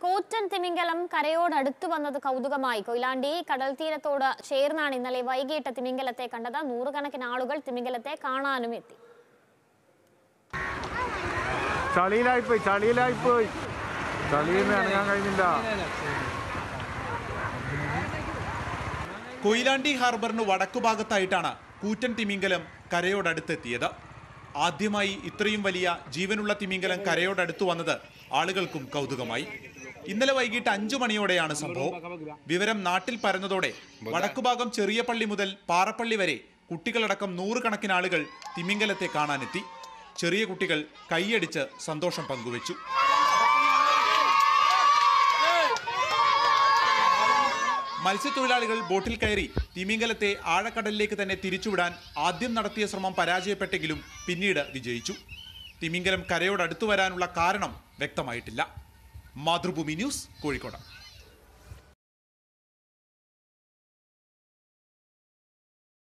കോറ്റൻ തിമിംഗലം കരയോടടുത്തു വന്നത് കൗതുകമായി കൊയിലാണ്ടി കടൽ തീരത്തോട് ചേർന്നാണ് ഇന്നലെ വൈകിട്ട് തിമിംഗലത്തെ കണ്ടത് നൂറുകണക്കിന് ആളുകൾ തിമിംഗലത്തെ കാണാനും എത്തി ചളിയിലായിപ്പോയി ചളിയിലായിപ്പോയി ചളിയിൽ നിന്ന് ഇറങ്ങാൻ കഴിഞ്ഞില്ല കൊയിലാണ്ടി ഹാർബറിന് വടക്കുഭാഗത്തായിട്ടാണ് കൂറ്റൻ തിമിംഗലം കരയോടടുത്തെത്തിയത് ആദ്യമായി ഇത്രയും വലിയ ജീവനുള്ള തിമിംഗലം കരയോടടുത്തു വന്നത് ആളുകൾക്കും കൗതുകമായി ഇന്നലെ വൈകിട്ട് അഞ്ചു മണിയോടെയാണ് സംഭവം വിവരം നാട്ടിൽ പരന്നതോടെ വടക്കുഭാഗം ചെറിയ പള്ളി മുതൽ പാറപ്പള്ളി വരെ കുട്ടികളടക്കം നൂറുകണക്കിന് ആളുകൾ തിമിംഗലത്തെ കാണാനെത്തി ചെറിയ കുട്ടികൾ കൈയടിച്ച് സന്തോഷം പങ്കുവച്ചു മത്സ്യത്തൊഴിലാളികൾ ബോട്ടിൽ കയറി തിമിംഗലത്തെ ആഴക്കടലിലേക്ക് തന്നെ തിരിച്ചുവിടാൻ ആദ്യം നടത്തിയ ശ്രമം പരാജയപ്പെട്ടെങ്കിലും പിന്നീട് വിജയിച്ചു തിമിംഗലം കരയോടടുത്തു വരാനുള്ള കാരണം വ്യക്തമായിട്ടില്ല മാതൃഭൂമി ന്യൂസ് കോഴിക്കോട്